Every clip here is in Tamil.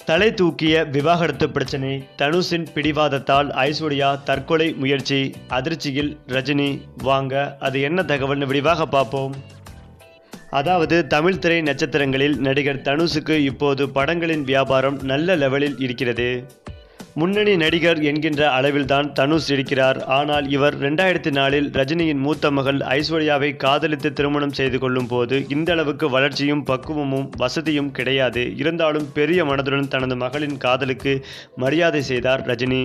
தலை தூக்கிய விவாகரத்து பிரச்சனை தனுஷின் பிடிவாதத்தால் ஐஸ்வர்யா தற்கொலை முயற்சி அதிர்ச்சியில் ரஜினி வாங்க அது என்ன தகவல்னு விரிவாக பார்ப்போம் அதாவது தமிழ் திரை நட்சத்திரங்களில் நடிகர் தனுஷுக்கு இப்போது படங்களின் வியாபாரம் நல்ல லெவலில் இருக்கிறது முன்னணி நடிகர் என்கின்ற அளவில்தான் தனுஷ் இருக்கிறார் ஆனால் இவர் ரெண்டாயிரத்தி நாலில் ரஜினியின் மூத்த மகள் ஐஸ்வர்யாவை காதலித்து திருமணம் செய்து கொள்ளும் போது இந்த அளவுக்கு வளர்ச்சியும் பக்குவமும் வசதியும் கிடையாது இருந்தாலும் பெரிய மனதுடன் தனது மகளின் காதலுக்கு மரியாதை செய்தார் ரஜினி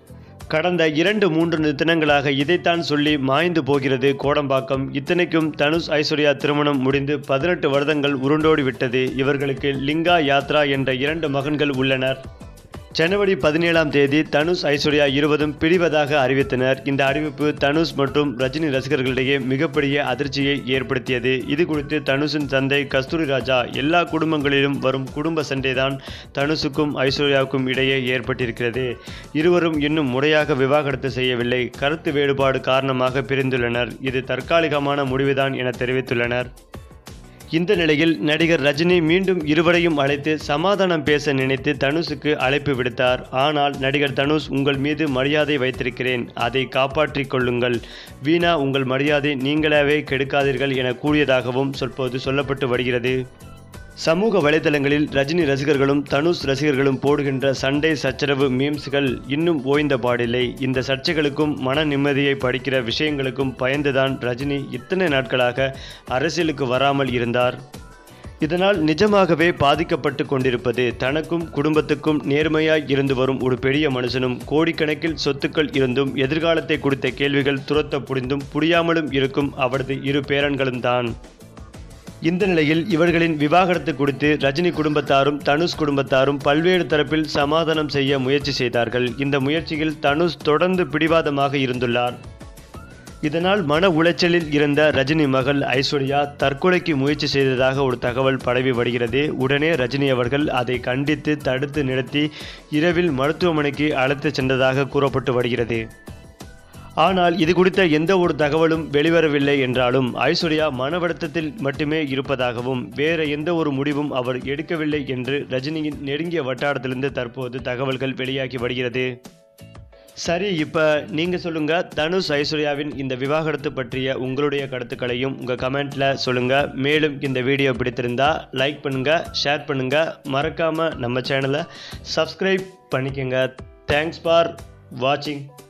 கடந்த இரண்டு மூன்று தினங்களாக இதைத்தான் சொல்லி மாய்ந்து போகிறது கோடம்பாக்கம் இத்தனைக்கும் தனுஷ் ஐஸ்வர்யா திருமணம் முடிந்து பதினெட்டு வருடங்கள் உருண்டோடி விட்டது இவர்களுக்கு லிங்கா யாத்ரா என்ற இரண்டு மகன்கள் உள்ளனர் ஜனவரி பதினேழாம் தேதி தனுஷ் ஐஸ்வர்யா இருவரும் பிரிவதாக அறிவித்தனர் இந்த அறிவிப்பு தனுஷ் மற்றும் ரஜினி ரசிகர்களிடையே மிகப்பெரிய அதிர்ச்சியை ஏற்படுத்தியது இது குறித்து தனுஷின் தந்தை கஸ்தூரி ராஜா எல்லா குடும்பங்களிலும் வரும் குடும்ப சண்டைதான் தனுஷுக்கும் ஐஸ்வர்யாவுக்கும் இடையே ஏற்பட்டிருக்கிறது இருவரும் இன்னும் முறையாக விவாகரத்து செய்யவில்லை கருத்து வேறுபாடு காரணமாக பிரிந்துள்ளனர் இது தற்காலிகமான முடிவுதான் என தெரிவித்துள்ளனர் இந்த நிலையில் நடிகர் ரஜினி மீண்டும் இருவரையும் அழைத்து சமாதானம் பேச நினைத்து தனுஷுக்கு அழைப்பு விடுத்தார் ஆனால் நடிகர் தனுஷ் உங்கள் மீது மரியாதை வைத்திருக்கிறேன் அதை காப்பாற்றிக் கொள்ளுங்கள் வீணா உங்கள் மரியாதை நீங்களாவே கெடுக்காதீர்கள் என கூறியதாகவும் சொற்போது சொல்லப்பட்டு வருகிறது சமூக வலைதளங்களில் ரஜினி ரசிகர்களும் தனுஷ் ரசிகர்களும் போடுகின்ற சண்டை சச்சரவு மீம்ஸ்கள் இன்னும் ஓய்ந்த பாடில்லை இந்த சர்ச்சைகளுக்கும் மன நிம்மதியை படிக்கிற விஷயங்களுக்கும் பயந்துதான் ரஜினி இத்தனை நாட்களாக அரசியலுக்கு வராமல் இருந்தார் இதனால் நிஜமாகவே பாதிக்கப்பட்டு கொண்டிருப்பது தனக்கும் குடும்பத்துக்கும் நேர்மையாய் இருந்து வரும் ஒரு பெரிய மனுஷனும் கோடிக்கணக்கில் சொத்துக்கள் இருந்தும் எதிர்காலத்தை குறித்த கேள்விகள் துரத்த புரிந்தும் புரியாமலும் இருக்கும் அவரது இரு பேரன்களும் தான் இந்த நிலையில் இவர்களின் விவாகரத்து குறித்து ரஜினி குடும்பத்தாரும் தனுஷ் குடும்பத்தாரும் பல்வேறு தரப்பில் சமாதானம் செய்ய முயற்சி செய்தார்கள் இந்த முயற்சியில் தனுஷ் தொடர்ந்து பிடிவாதமாக இருந்துள்ளார் இதனால் மன உளைச்சலில் இருந்த ரஜினி மகள் ஐஸ்வர்யா தற்கொலைக்கு முயற்சி செய்ததாக ஒரு தகவல் பரவி வருகிறது உடனே ரஜினி அவர்கள் அதை கண்டித்து தடுத்து நிறுத்தி இரவில் மருத்துவமனைக்கு அழைத்து சென்றதாக கூறப்பட்டு வருகிறது ஆனால் இது குறித்த எந்த ஒரு தகவலும் வெளிவரவில்லை என்றாலும் ஐஸ்வர்யா மன வருத்தத்தில் மட்டுமே இருப்பதாகவும் வேற எந்த ஒரு முடிவும் அவர் எடுக்கவில்லை என்று ரஜினியின் நெருங்கிய வட்டாரத்திலிருந்து தற்போது தகவல்கள் வெளியாகி வருகிறது சரி இப்போ நீங்கள் சொல்லுங்கள் தனுஷ் ஐஸ்வர்யாவின் இந்த விவாகரத்து பற்றிய உங்களுடைய கருத்துக்களையும் உங்கள் கமெண்ட்டில் சொல்லுங்கள் மேலும் இந்த வீடியோ பிடித்திருந்தா லைக் பண்ணுங்கள் ஷேர் பண்ணுங்கள் மறக்காமல் நம்ம சேனலை சப்ஸ்கிரைப் பண்ணிக்கோங்க தேங்க்ஸ் ஃபார் வாட்சிங்